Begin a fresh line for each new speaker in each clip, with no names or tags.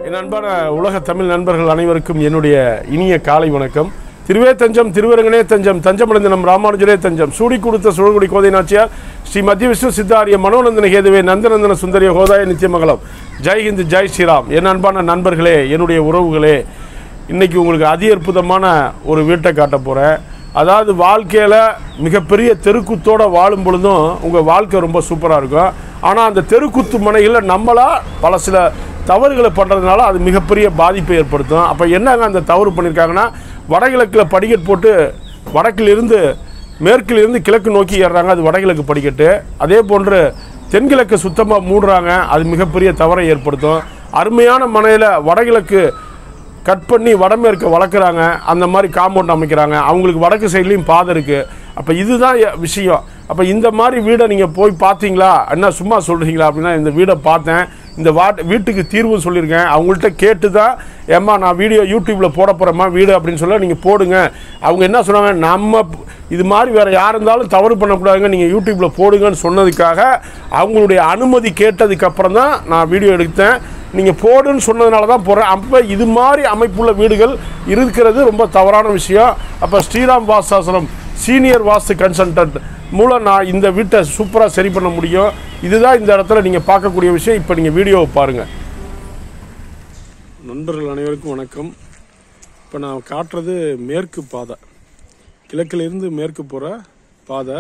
என் அன்பான உலக தமிழ் நண்பர்கள் அனைவருக்கும் என்னுடைய இனிய காலை வணக்கம் திருவே தஞ்சம் திருவரங்கனே தஞ்சம் தஞ்சமடைந்த நம் ராமானுஜரே தஞ்சம் சூடி கொடுத்த சுழகுடி கோதை நாச்சியார் ஸ்ரீ மத்திய விஷ்ணு சித்தாரிய மனோநந்தன கேதுவே நந்தநந்தன சுந்தரிய ஹோதாய நித்தியமங்கலம் ஜெய் ஹிந்த் ஜெய் ஸ்ரீராம் என் அன்பான நண்பர்களே என்னுடைய உறவுகளே இன்னைக்கு உங்களுக்கு அதி அற்புதமான ஒரு வீட்டை காட்ட போகிறேன் அதாவது வாழ்க்கையில் மிகப்பெரிய தெருக்குத்தோட வாழும் பொழுதும் உங்கள் வாழ்க்கை ரொம்ப சூப்பராக இருக்கும் ஆனால் அந்த தெருக்குத்து மனைகளில் நம்மளா பல சில தவறுகளை பண்ணுறதுனால அது மிகப்பெரிய பாதிப்பை ஏற்படுத்தும் அப்போ என்னங்க அந்த தவறு பண்ணியிருக்காங்கன்னா வடகிழக்கில் படிக்கட் போட்டு வடக்கிலிருந்து மேற்கிலிருந்து கிழக்கு நோக்கி ஏறுறாங்க அது வடகிழக்கு படிக்கட்டு அதே போன்று தென்கிழக்கு சுத்தமாக மூடுறாங்க அது மிகப்பெரிய தவறை ஏற்படுத்தும் அருமையான மனையில் வடகிழக்கு கட் பண்ணி வடமேற்க வளர்க்குறாங்க அந்த மாதிரி காம்பவுண்ட் அமைக்கிறாங்க அவங்களுக்கு வடக்கு சைட்லேயும் பாதை இருக்குது அப்போ இதுதான் எ- விஷயம் அப்போ இந்த மாதிரி வீடை நீங்கள் போய் பார்த்தீங்களா என்ன சும்மா சொல்கிறீங்களா அப்படின்னா இந்த வீடை பார்த்தேன் இந்த வாட் வீட்டுக்கு தீர்வு சொல்லியிருக்கேன் அவங்கள்ட்ட கேட்டு தான் ஏம்மா நான் வீடியோ யூடியூப்பில் போட போகிறேம்மா வீடு அப்படின்னு சொல்ல நீங்கள் போடுங்க அவங்க என்ன சொன்னாங்க நம்ம ப- இது மாதிரி வேறு யார் இருந்தாலும் தவறு பண்ணக்கூடாதுங்க நீங்கள் யூடியூப்பில் போடுங்கன்னு சொன்னதுக்காக அவங்களுடைய அனுமதி கேட்டதுக்கப்புறம் தான் நான் வீடியோ எடுத்தேன் நீங்கள் போடுன்னு சொன்னதுனால தான் போடுறேன் அப்போ இது மாதிரி அமைப்புள்ள வீடுகள் இருக்கிறது ரொம்ப தவறான விஷயம் அப்போ ஸ்ரீராம் வாஸ்தாசனம் சீனியர் வாஸ்து கன்சல்டன்ட் மூலம் நான் இந்த வீட்டை சூப்பராக சரி பண்ண முடியும் இதுதான் இந்த இடத்துல நீங்கள் பார்க்கக்கூடிய விஷயம் இப்போ நீங்கள் வீடியோவை பாருங்கள் நண்பர்கள் அனைவருக்கும் வணக்கம் இப்போ நான் காட்டுறது மேற்கு பாதை கிழக்கிலிருந்து மேற்கு போகிற பாதை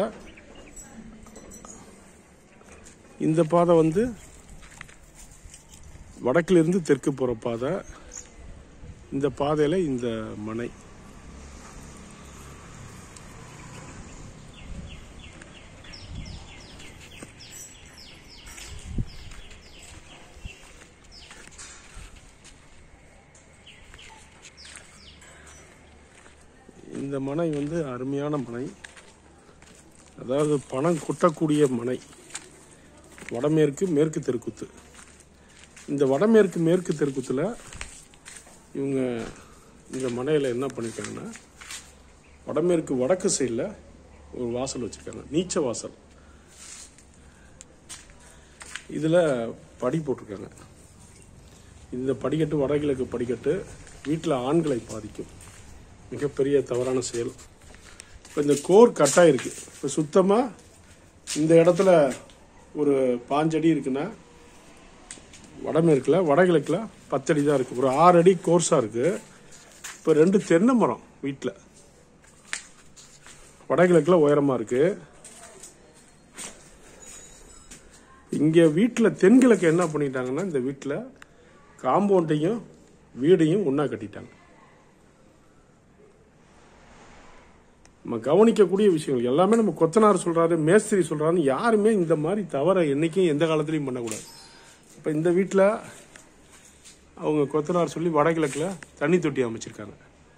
இந்த பாதை வந்து வடக்கிலிருந்து தெற்கு போகிற பாதை இந்த பாதையில் இந்த மனை இந்த மனை வந்து அருமையான மனை அதாவது பணம் கொட்டக்கூடிய மனை வடமேற்கு மேற்கு தெருக்குத்து இந்த வடமேற்கு மேற்கு தெருக்குத்தில் இவங்க இந்த மனையில் என்ன பண்ணியிருக்காங்கன்னா வடமேற்கு வடக்கு சைடில் ஒரு வாசல் வச்சுருக்காங்க நீச்ச வாசல் இதில் படி போட்டிருக்காங்க இந்த படிக்கட்டு வடகிழக்கு படிக்கட்டு வீட்டில் ஆண்களை பாதிக்கும் மிகப்பெரிய தவறான செயல் இப்போ இந்த கோர் கட்டாக இருக்குது இப்போ சுத்தமாக இந்த இடத்துல ஒரு பாஞ்சடி இருக்குன்னா வடமேற்கில் வடகிழக்கில் பத்தடி தான் இருக்குது ஒரு ஆறு அடி கோர்ஸாக இருக்குது இப்போ ரெண்டு தென்னை மரம் வீட்டில் வடகிழக்கில் உயரமாக இருக்குது இங்கே வீட்டில் தென்கிழக்கு என்ன பண்ணிட்டாங்கன்னா இந்த வீட்டில் காம்பவுண்டையும் வீடையும் ஒன்றா கட்டிட்டாங்க நம்ம கவனிக்கக்கூடிய விஷயங்கள் எல்லாமே நம்ம கொத்தனார் சொல்றாரு மேஸ்திரி சொல்றாருன்னு யாருமே இந்த மாதிரி தவறை என்னைக்கும் எந்த காலத்துலையும் பண்ணக்கூடாது இப்போ இந்த வீட்டில் அவங்க கொத்தனார் சொல்லி வடகிழக்கில் தண்ணி தொட்டி அமைச்சிருக்காங்க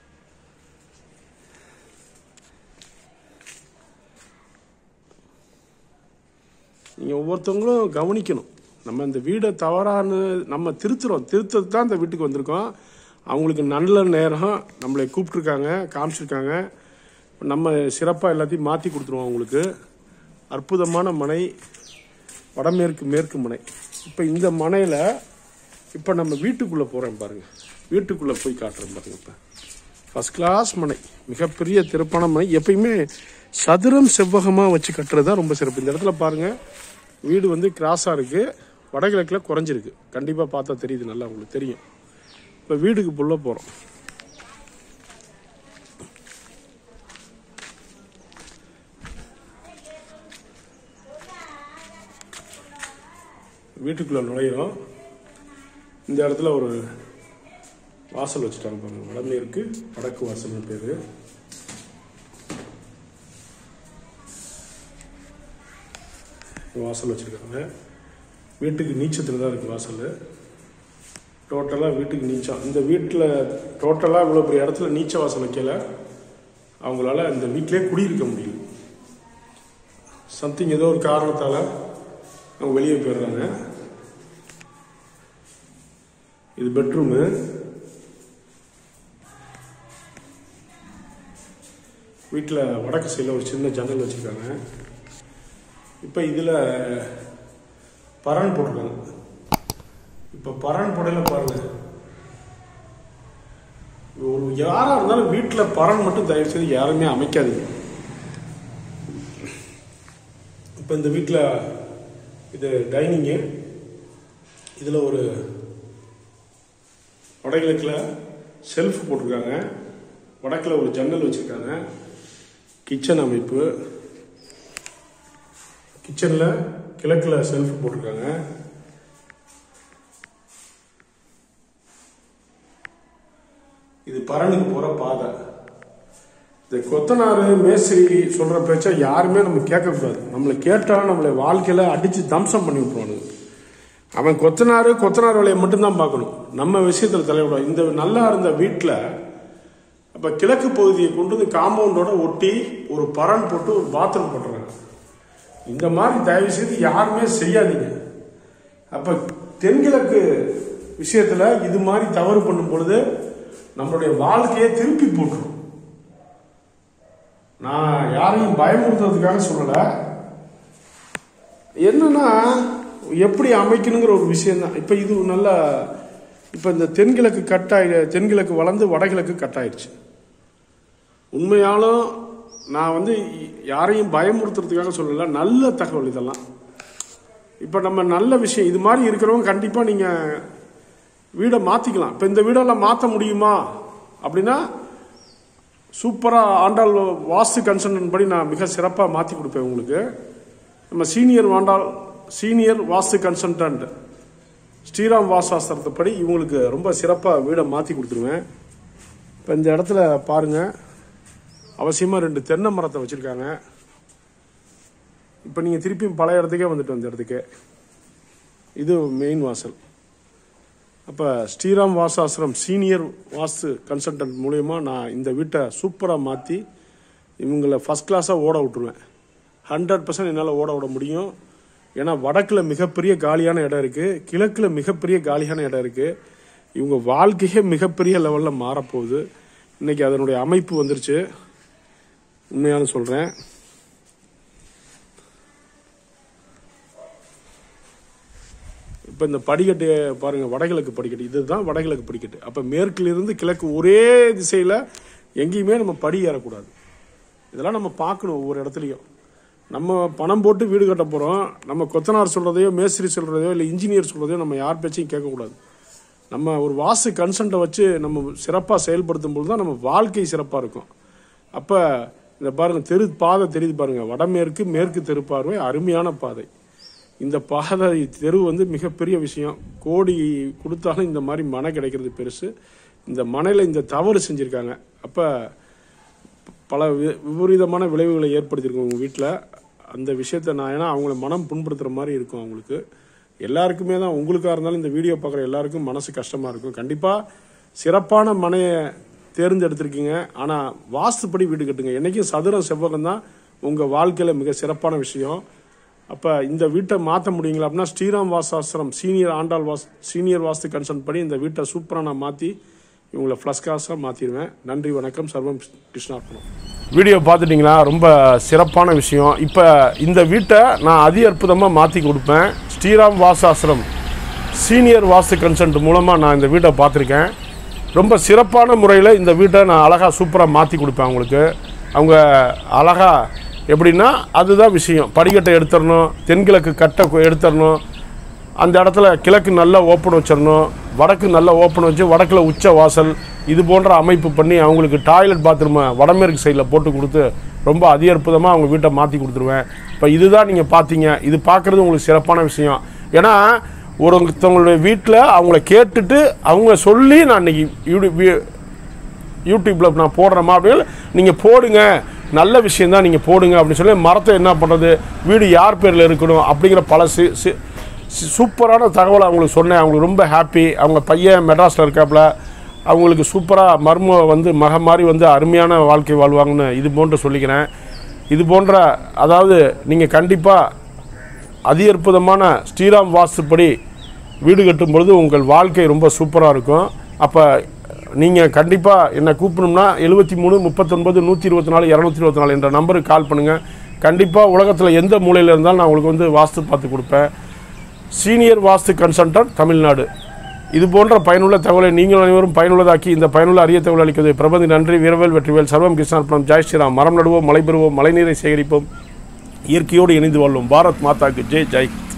நீங்கள் ஒவ்வொருத்தவங்களும் கவனிக்கணும் நம்ம இந்த வீடை தவறான நம்ம திருத்துறோம் திருத்தது தான் இந்த வீட்டுக்கு வந்திருக்கோம் அவங்களுக்கு நல்ல நேரம் நம்மளை கூப்பிட்ருக்காங்க காமிச்சிருக்காங்க நம்ம சிறப்பாக எல்லாத்தையும் மாற்றி கொடுத்துருவோம் அவங்களுக்கு அற்புதமான மனை வடமேற்கு மேற்கு மனை இப்போ இந்த மனையில் இப்போ நம்ம வீட்டுக்குள்ளே போகிறேன் பாருங்கள் வீட்டுக்குள்ளே போய் காட்டுறேன் பாருங்க இப்போ ஃபஸ்ட் கிளாஸ் மனை மிகப்பெரிய திறப்பான மனை எப்பயுமே சதுரம் செவ்வகமாக வச்சு கட்டுறது தான் ரொம்ப சிறப்பு இந்த இடத்துல பாருங்கள் வீடு வந்து கிராஸாக இருக்குது வடகிழக்கில் குறைஞ்சிருக்கு கண்டிப்பாக பார்த்தா தெரியுது நல்லா உங்களுக்கு தெரியும் இப்போ வீட்டுக்கு புள்ள போகிறோம் வீட்டுக்குள்ளே நுழையிறோம் இந்த இடத்துல ஒரு வாசல் வச்சுட்டாங்க பாருங்க வடமேற்கு வடக்கு வாசல்னு பேர் வாசல் வச்சுருக்காங்க வீட்டுக்கு நீச்சத்தில் தான் இருக்குது வாசல் டோட்டலாக வீட்டுக்கு நீச்சம் இந்த வீட்டில் டோட்டலாக இவ்வளோ பெரிய இடத்துல நீச்ச வாசல் வைக்கல அவங்களால இந்த வீட்டிலே குடியிருக்க முடியல சம்திங் ஏதோ ஒரு காரணத்தால் அவங்க வெளியே போயிடுறாங்க இது பெட்ரூமு வீட்டில் வடக்கு சைடில் ஒரு சின்ன ஜன்னல் வச்சுருக்காங்க இப்போ இதில் பரண் போட்டிருக்காங்க இப்போ பரண் புடையில பாருங்க ஒரு யாராக இருந்தாலும் வீட்டில் பறன் மட்டும் தயவு செய்து யாருமே அமைக்காதீங்க இப்போ இந்த வீட்டில் இது டைனிங்கு இதில் ஒரு வடகிழக்கில் செல்ஃப் போட்டிருக்காங்க வடக்கில் ஒரு ஜன்னல் வச்சுருக்காங்க கிச்சன் அமைப்பு கிச்சனில் கிழக்கில் செல்ஃப் போட்டிருக்காங்க இது பரனுக்கு போகிற பாதை இந்த கொத்தனார் மேஸ்திரி சொல்கிற பேச்சை யாருமே நம்ம கேட்கக்கூடாது நம்மளை கேட்டாலும் நம்மளை வாழ்க்கையில் அடித்து தம்சம் பண்ணி விட்ருவானுங்க அவன் கொத்தனார் கொத்தனார் வேலையை மட்டும்தான் பார்க்கணும் நம்ம விஷயத்தில் தலைவிடும் இந்த நல்லா இருந்த வீட்டில் அப்போ கிழக்கு பகுதியை கொண்டு வந்து காம்பவுண்டோட ஒட்டி ஒரு பரன் போட்டு ஒரு பாத்ரூம் போட்டுறாங்க இந்த மாதிரி தயவு செய்து யாருமே செய்யாதீங்க அப்போ தென்கிழக்கு விஷயத்தில் இது மாதிரி தவறு பண்ணும் பொழுது நம்மளுடைய வாழ்க்கையை திருப்பி போட்டுரும் நான் யாரையும் பயமுறுத்துறதுக்காக சொல்லலை என்னன்னா எப்படி அமைக்கணுங்கிற ஒரு விஷயம் தான் இப்போ இது நல்ல இப்போ இந்த தென்கிழக்கு கட் ஆயி தென்கிழக்கு வளர்ந்து வடகிழக்கு கட் ஆயிடுச்சு உண்மையாலும் நான் வந்து யாரையும் பயமுறுத்துறதுக்காக சொல்லலை நல்ல தகவல் இதெல்லாம் இப்போ நம்ம நல்ல விஷயம் இது மாதிரி இருக்கிறவங்க கண்டிப்பாக நீங்கள் வீடை மாற்றிக்கலாம் இப்போ இந்த வீடெல்லாம் மாற்ற முடியுமா அப்படின்னா சூப்பராக ஆண்டாள் வாஸ்து கன்சல்டன் படி நான் மிக சிறப்பாக மாற்றி கொடுப்பேன் உங்களுக்கு நம்ம சீனியர் வாண்டால் சீனியர் வாஸ்து கன்சல்டன்ட் ஸ்ரீராம் வாசாஸ்திரத்தைப்படி இவங்களுக்கு ரொம்ப சிறப்பாக வீடை மாற்றி கொடுத்துருவேன் இப்போ இந்த இடத்துல பாருங்கள் அவசியமாக ரெண்டு தென்னை மரத்தை வச்சுருக்காங்க இப்போ நீங்கள் திருப்பியும் பழைய இடத்துக்கே வந்துட்டு வந்த இடத்துக்கு இது மெயின் வாசல் அப்போ ஸ்ரீராம் வாசாசிரம் சீனியர் வாஸ்து கன்சல்டன்ட் மூலயமா நான் இந்த வீட்டை சூப்பராக மாற்றி இவங்களை ஃபஸ்ட் கிளாஸாக ஓட விட்டுருவேன் ஹண்ட்ரட் பர்சன்ட் என்னால் ஓட விட முடியும் ஏன்னா வடக்கில் மிகப்பெரிய காலியான இடம் இருக்குது கிழக்கில் மிகப்பெரிய காலியான இடம் இருக்குது இவங்க வாழ்க்கையே மிகப்பெரிய லெவலில் மாறப்போகுது இன்னைக்கு அதனுடைய அமைப்பு வந்துருச்சு உண்மையான சொல்கிறேன் இப்போ இந்த படிக்கட்டு பாருங்க வடகிழக்கு படிக்கட்டு இதுதான் வடகிழக்கு படிக்கட்டு அப்போ மேற்கிலிருந்து கிழக்கு ஒரே திசையில் எங்கேயுமே நம்ம படி ஏறக்கூடாது இதெல்லாம் நம்ம பார்க்கணும் ஒவ்வொரு இடத்துலையும் நம்ம பணம் போட்டு வீடு கட்ட போகிறோம் நம்ம கொத்தனார் சொல்கிறதையோ மேஸ்திரி சொல்கிறதையோ இல்லை இன்ஜினியர் சொல்கிறதையோ நம்ம யார் பேச்சையும் கேட்கக்கூடாது நம்ம ஒரு வாசு கன்சென்ட்டை வச்சு நம்ம சிறப்பாக செயல்படுத்தும் போது தான் நம்ம வாழ்க்கை சிறப்பாக இருக்கும் அப்போ இந்த பாருங்க தெரு பாதை தெரியுது பாருங்க வடமேற்கு மேற்கு தெரு பார்வை அருமையான பாதை இந்த பாதை தெரு வந்து மிகப்பெரிய விஷயம் கோடி கொடுத்தாலும் இந்த மாதிரி மனை கிடைக்கிறது பெருசு இந்த மனையில் இந்த தவறு செஞ்சுருக்காங்க அப்போ பல வி- விபரீதமான விளைவுகளை ஏற்படுத்தியிருக்கும் உங்கள் வீட்டில் அந்த விஷயத்தை நான் ஏன்னா அவங்கள மனம் புண்படுத்துகிற மாதிரி இருக்கும் அவங்களுக்கு எல்லாருக்குமே தான் உங்களுக்காக இருந்தாலும் இந்த வீடியோ பார்க்குற எல்லாருக்கும் மனசு கஷ்டமாக இருக்கும் கண்டிப்பாக சிறப்பான மனையை தேர்ந்தெடுத்திருக்கீங்க ஆனால் வாஸ்துப்படி வீடு கட்டுங்க என்றைக்கும் சதுரம் செவ்வகம் தான் உங்கள் வாழ்க்கையில் மிக சிறப்பான விஷயம் அப்போ இந்த வீட்டை மாற்ற முடியுங்களா அப்படின்னா ஸ்ரீராம் வாசாசிரம் சீனியர் ஆண்டாள் வாஸ் சீனியர் வாஸ்து கன்சல்ட் படி இந்த வீட்டை சூப்பராக நான் மாற்றி இவங்களை ஃப்ளஸ் கிளாஸாக மாற்றிடுவேன் நன்றி வணக்கம் சர்வம் கிருஷ்ணார்ப்பணம் வீடியோ பார்த்துட்டிங்களா ரொம்ப சிறப்பான விஷயம் இப்போ இந்த வீட்டை நான் அதி அற்புதமாக மாற்றி கொடுப்பேன் ஸ்ரீராம் வாசாசிரம் சீனியர் வாஸ்து கன்சல்ட் மூலமாக நான் இந்த வீட்டை பார்த்துருக்கேன் ரொம்ப சிறப்பான முறையில் இந்த வீட்டை நான் அழகாக சூப்பராக மாற்றி கொடுப்பேன் அவங்களுக்கு அவங்க அழகாக எப்படின்னா அதுதான் விஷயம் படிக்கட்டை எடுத்துடணும் தென்கிழக்கு கட்டை கு- எடுத்துடணும் அந்த இடத்துல கிழக்கு நல்லா ஓப்பன் வச்சிடணும் வடக்கு நல்லா ஓப்பன் வச்சு வடக்கில் உச்ச வாசல் இது போன்ற அமைப்பு பண்ணி அவங்களுக்கு டாய்லெட் பாத்ரூமை வடமேற்கு சைடில் போட்டு கொடுத்து ரொம்ப அதி அற்புதமாக அவங்க வீட்டை மாற்றி கொடுத்துருவேன் இப்போ இதுதான் நீங்கள் பார்த்தீங்க இது பார்க்குறது உங்களுக்கு சிறப்பான விஷயம் ஏன்னா ஒருத்தவங்களுடைய வீட்டில் அவங்கள கேட்டுட்டு அவங்க சொல்லி நான் இன்னைக்கு யூடி- வி- யூடியூப்பில் நான் போடுறேமா அப்படின்னு நீங்கள் போடுங்க நல்ல விஷயம் தான் நீங்கள் போடுங்க அப்படின்னு சொல்லி மரத்தை என்ன பண்ணுறது வீடு யார் பேரில் இருக்கணும் அப்படிங்கிற பல சி சி- சி- சூப்பரான தகவலை அவங்களுக்கு சொன்னேன் அவங்களுக்கு ரொம்ப ஹாப்பி அவங்க பையன் மெட்ராஸில் இருக்காப்புல அவங்களுக்கு சூப்பராக மர்ம வந்து மக மாதிரி வந்து அருமையான வாழ்க்கை வாழ்வாங்கன்னு இது போன்று சொல்லிக்கிறேன் இது போன்ற அதாவது நீங்கள் கண்டிப்பாக அதி அற்புதமான ஸ்ரீராம் வாஸ்துப்படி வீடு கட்டும் பொழுது உங்கள் வாழ்க்கை ரொம்ப சூப்பராக இருக்கும் அப்போ நீங்கள் கண்டிப்பாக என்னை கூப்பிடணும்னா எழுபத்தி மூணு முப்பத்தொன்பது நூற்றி இருபத்தி நாலு இரநூத்தி இருபத்தி நாலு என்ற நம்பருக்கு கால் பண்ணுங்கள் கண்டிப்பாக உலகத்தில் எந்த மூலையில் இருந்தாலும் நான் உங்களுக்கு வந்து வாஸ்து பார்த்து கொடுப்பேன் சீனியர் வாஸ்து கன்சல்டன்ட் தமிழ்நாடு இது போன்ற பயனுள்ள தகவலை நீங்கள் அனைவரும் பயனுள்ளதாக்கி இந்த பயனுள்ள அரிய தகவல் அளிக்கிறது பிரபந்தி நன்றி வீரவேல் வெற்றிவேல் சர்வம் கிருஷ்ணார்ப்பணம் ஜெய் ஸ்ரீராம் மரம் நடுவோம் மழை பெறுவோம் மழைநீரை சேகரிப்போம் இயற்கையோடு இணைந்து வாழ்வோம் பாரத் மாதாக்கு ஜெய் ஜெய்